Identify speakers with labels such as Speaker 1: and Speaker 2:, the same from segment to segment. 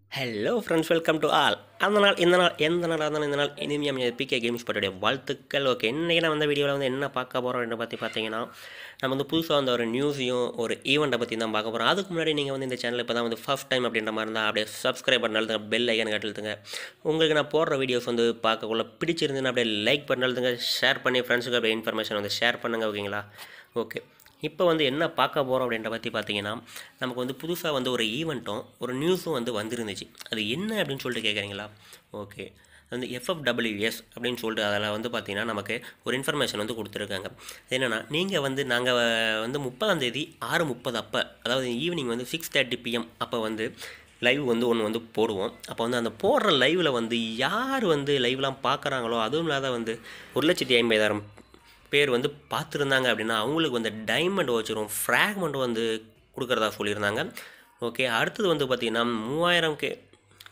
Speaker 1: hello friends welcome to all அந்த நாள் இந்த நாள் எந்த நாள் இருந்தாலும் இந்த நாள் இனிமையாக பிகே கேம்ஸ் பட்டுடைய வாழ்த்துக்கள் ஓகே இன்றைக்கி நான் வந்து வீடியோவில் வந்து என்ன பார்க்க போகிறோம் என்று பற்றி பார்த்தீங்கன்னா நம்ம வந்து புதுசாக வந்து ஒரு நியூஸையும் ஒரு ஈவெண்ட்டை பற்றி தான் பார்க்க போகிறோம் அதுக்கு முன்னாடி நீங்கள் வந்து இந்த சேனல் இப்போ தான் வந்து ஃபஸ்ட் டைம் அப்படின்ற மாதிரி இருந்தால் அப்படியே சப்ஸ்கிரைப் பண்ண அழுத்துங்க பெல் ஐக்கன் கட்டழுத்துங்க உங்களுக்கு நான் போடுற வீடியோஸ் வந்து பார்க்கக்குள்ள பிடிச்சிருந்துன்னு அப்படியே லைக் பண்ண அழுத்துங்க ஷேர் பண்ணி ஃப்ரெண்ட்ஸுக்கு அப்படியே இன்ஃபர்மேஷன் வந்து ஷேர் பண்ணுங்கள் ஓகேங்களா ஓகே இப்போ வந்து என்ன பார்க்க போகிறோம் அப்படின்ற பற்றி பார்த்தீங்கன்னா நமக்கு வந்து புதுசாக வந்து ஒரு ஈவெண்ட்டும் ஒரு நியூஸும் வந்து வந்திருந்துச்சு அது என்ன அப்படின்னு சொல்லிட்டு கேட்குறீங்களா ஓகே வந்து எஃப்எஃப்டபிள்யூஎஸ் அப்படின்னு சொல்லிட்டு அதில் வந்து பார்த்தீங்கன்னா நமக்கு ஒரு இன்ஃபர்மேஷன் வந்து கொடுத்துருக்காங்க என்னென்னா நீங்கள் வந்து நாங்கள் வந்து முப்பதாம் தேதி ஆறு முப்பது அப்போ அதாவது ஈவினிங் வந்து சிக்ஸ் தேர்ட்டி பிஎம் அப்போ வந்து லைவ் வந்து ஒன்று வந்து போடுவோம் அப்போ வந்து அந்த போடுற லைவில் வந்து யார் வந்து லைவ்லாம் பார்க்குறாங்களோ அதுவும் இல்லாத வந்து ஒரு லட்சத்தி ஐம்பதாயிரம் பேர் வந்து பார்த்துருந்தாங்க அப்படின்னா அவங்களுக்கு வந்து டைமண்ட் வச்சிரும் ஃப்ராக்மெண்ட் வந்து கொடுக்குறதா சொல்லியிருந்தாங்க ஓகே அடுத்தது வந்து பார்த்திங்கன்னா மூவாயிரம் கே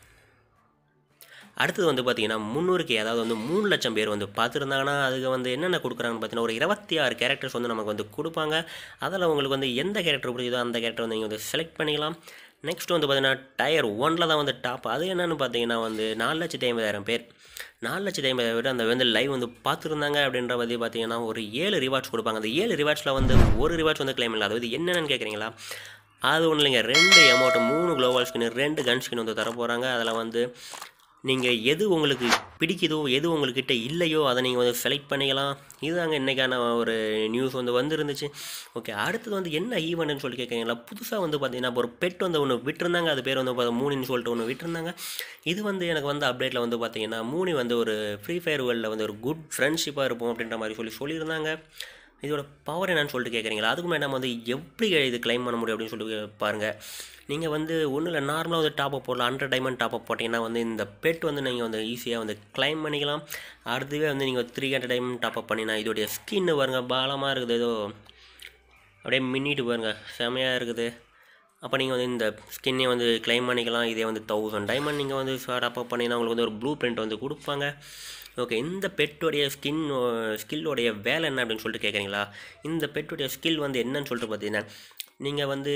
Speaker 1: அடுத்தது வந்து பார்த்திங்கன்னா முந்நூறு கே அதாவது வந்து மூணு லட்சம் பேர் வந்து பார்த்துருந்தாங்கன்னா அதுக்கு வந்து என்னென்ன கொடுக்குறாங்கன்னு பார்த்தீங்கன்னா ஒரு இருபத்தி ஆறு கேரக்டர்ஸ் வந்து நமக்கு வந்து கொடுப்பாங்க அதில் உங்களுக்கு வந்து எந்த கேரக்டர் பிடிச்சதோ அந்த கேரக்டர் வந்து நீங்கள் வந்து செலக்ட் பண்ணிக்கலாம் நெக்ஸ்ட் வந்து பார்த்தீங்கன்னா டயர் ஒனில் தான் வந்து டாப் அது என்னென்னு பார்த்தீங்கன்னா வந்து நாலு லட்சத்தி ஐம்பதாயிரம் பேர் நாலு லட்சத்தி ஐம்பதாயிரம் பேர் அந்த வந்து லைவ் வந்து பார்த்துருந்தாங்க அப்படின்ற பற்றி பார்த்தீங்கன்னா ஒரு ஏழு ரிவார்ட்ஸ் கொடுப்பாங்க அந்த ஏழு ரிவார்ட்ஸில் வந்து ஒரு ரிவார்ட்ஸ் வந்து கிளைம் இல்லை அதாவது என்னென்னு கேட்குறீங்களா அது ஒன்றும் இல்லைங்க ரெண்டு அமௌண்ட் மூணு குளோபல் ஸ்கின் ரெண்டு கன் ஸ்கின் வந்து தர போகிறாங்க அதில் வந்து நீங்கள் எது உங்களுக்கு பிடிக்குதோ எது உங்கள்கிட்ட இல்லையோ அதை நீங்கள் வந்து செலக்ட் பண்ணிக்கலாம் இதுதாங்க இன்றைக்கான ஒரு நியூஸ் வந்து வந்துருந்துச்சு ஓகே அடுத்தது வந்து என்ன ஈவெண்ட்னு சொல்லி கேட்குறீங்களா புதுசாக வந்து பார்த்தீங்கன்னா ஒரு பெட் வந்து ஒன்று விட்டுருந்தாங்க அது பேர் வந்து பார்த்தா மூணின்னு சொல்லிட்டு ஒன்று விட்டுருந்தாங்க இது வந்து எனக்கு வந்து அப்டேட்டில் வந்து பார்த்தீங்கன்னா மூணி வந்து ஒரு ஃப்ரீ ஃபயர் வேர்ல்டில் வந்து ஒரு குட் ஃப்ரெண்ட்ஷிப்பாக இருப்போம் அப்படின்ற மாதிரி சொல்லி சொல்லியிருந்தாங்க இதோட பவர் என்னன்னு சொல்லிட்டு கேட்குறீங்களா அதுக்கு மேலே நம்ம வந்து எப்படி இது கிளைம் பண்ண முடியும் அப்படின்னு சொல்லி பாருங்கள் நீங்கள் வந்து ஒன்றும் இல்லை நார்மலாக வந்து டாப் அப் போடலாம் ஹண்ட்ரட் டைமண்ட் டாப் அப் போட்டிங்கன்னா வந்து இந்த பெட் வந்து நீங்கள் வந்து ஈஸியாக வந்து கிளைம் பண்ணிக்கலாம் அடுத்தவே வந்து நீங்கள் three hundred diamond top up பண்ணினா இதோடைய ஸ்கின்னு பாருங்க பாலமாக இருக்குது ஏதோ அப்படியே மின்னிட்டு பாருங்க செமையாக இருக்குது அப்போ நீங்கள் வந்து இந்த ஸ்கின்னே வந்து கிளைம் பண்ணிக்கலாம் இதே வந்து தௌசண்ட் டைமண்ட் நீங்கள் வந்து டாப் அப் பண்ணிங்கன்னா உங்களுக்கு வந்து ஒரு ப்ளூ பிரிண்ட் வந்து கொடுப்பாங்க ஓகே இந்த பெட்டோடைய ஸ்கின் ஸ்கில்லோடைய வேலை என்ன அப்படின்னு சொல்லிட்டு கேட்குறீங்களா இந்த பெட்டோடைய ஸ்கில் வந்து என்னன்னு சொல்லிட்டு பார்த்தீங்கன்னா நீங்கள் வந்து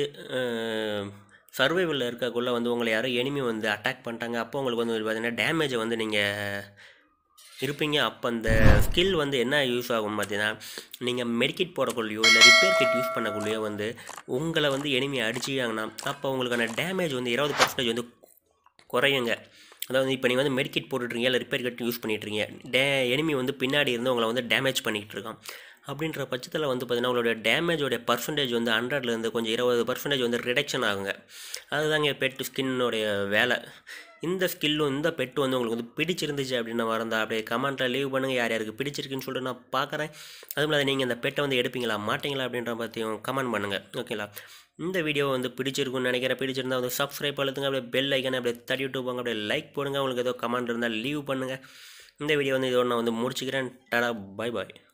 Speaker 1: சர்வைவலில் இருக்கக்குள்ளே வந்து உங்களை யாரும் எனிமி வந்து அட்டாக் பண்ணிட்டாங்க அப்போ உங்களுக்கு வந்து பார்த்தீங்கன்னா டேமேஜை வந்து நீங்கள் இருப்பீங்க அப்போ அந்த ஸ்கில் வந்து என்ன யூஸ் ஆகும் பார்த்தீங்கன்னா நீங்கள் மெடிக்கிட் போடக்குள்ளேயோ இல்லை ரிப்பேர் கிட் யூஸ் பண்ணக்குள்ளேயோ வந்து உங்களை வந்து எனிமி அடிச்சிட்டாங்கன்னா அப்போ உங்களுக்கான டேமேஜ் வந்து இருபது பர்சன்டேஜ் வந்து குறையுங்க அதாவது இப்போ நீங்கள் வந்து மெடிக்கிட் போட்டுட்ருங்க இல்லை ரிப்பேர் கிட் யூஸ் பண்ணிட்டுருங்க டே எனிமி வந்து பின்னாடி இருந்து உங்களை வந்து டேமேஜ் பண்ணிகிட்டு இருக்கான் அப்படின்ற பட்சத்தில் வந்து பார்த்திங்கன்னா உங்களோட டேமேஜோடைய பர்சன்டேஜ் வந்து ஹண்ட்ரட்லேருந்து கொஞ்சம் இருபது பர்சன்டேஜ் வந்து ரிடக்ஷன் ஆகுங்க அதுதாங்க பெட்டு ஸ்கின்னுடைய வேலை இந்த ஸ்கில்லும் இந்த பெட்டு வந்து உங்களுக்கு வந்து பிடிச்சிருந்துச்சு அப்படின்னு வரந்தா அப்படியே கமெண்ட்டில் லீவ் பண்ணுங்கள் யார் யாருக்கு பிடிச்சிருக்குன்னு சொல்லிட்டு நான் பார்க்குறேன் அதுவும் இல்லாத நீங்கள் இந்த பெட்டை வந்து எடுப்பீங்களா மாட்டீங்களா அப்படின்ற பற்றியும் கமெண்ட் பண்ணுங்கள் ஓகேங்களா இந்த வீடியோ வந்து பிடிச்சிருக்குன்னு நினைக்கிறேன் பிடிச்சிருந்தா வந்து சப்ஸ்கிரைப் அழுத்துங்க அப்படியே பெல் ஐக்கனை அப்படியே தட்டி விட்டு போங்க அப்படியே லைக் போடுங்க உங்களுக்கு ஏதோ கமெண்ட் இருந்தால் லீவ் பண்ணுங்கள் இந்த வீடியோ வந்து இதோட நான் வந்து முடிச்சுக்கிறேன் டடா பை பாய்